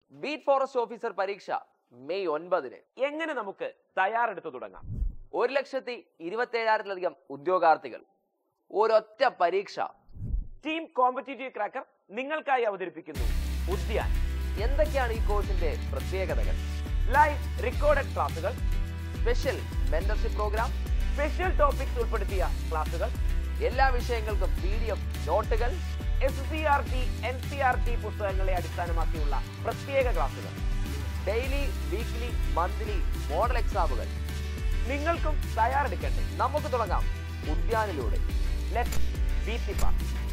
beat forest officer പരീക്ഷ May ഒൻപതിന് എങ്ങനെ നമുക്ക് തയ്യാറെടുത്ത് തുടങ്ങാം ഒരു ലക്ഷത്തി ഇരുപത്തേഴായിരത്തിലധികം ഉദ്യോഗാർത്ഥികൾ ഒരൊറ്റ പരീക്ഷ ടീം കോമ്പറ്റീറ്റീവ് ക്രാക്കർ നിങ്ങൾക്കായി അവതരിപ്പിക്കുന്നു ഉദ്യാൻ എന്തൊക്കെയാണ് ഈ കോഴ്സിന്റെ പ്രത്യേകതകൾ ലൈവ് റെക്കോർഡഡ് ക്ലാസുകൾ special mentorship programme special topics ഉൾപ്പെടുത്തിയ ക്ലാസുകൾ എല്ലാ വിഷയങ്ങൾക്കും പി ഡി എഫ് നോട്ടുകൾ S C R T N C R T പുസ്തകങ്ങളെ അടിസ്ഥാനമാക്കിയുള്ള പ്രത്യേക ക്ലാസുകൾ ഡെയിലി വീക്ക്ലി മന്ത്ലി മോഡൽ എക്സാമുകൾ നിങ്ങൾക്കും തയ്യാറെടുക്കണ്ടേ നമുക്ക് തുടങ്ങാം ഉദ്യാനിലൂടെ ലെറ്റ് ബി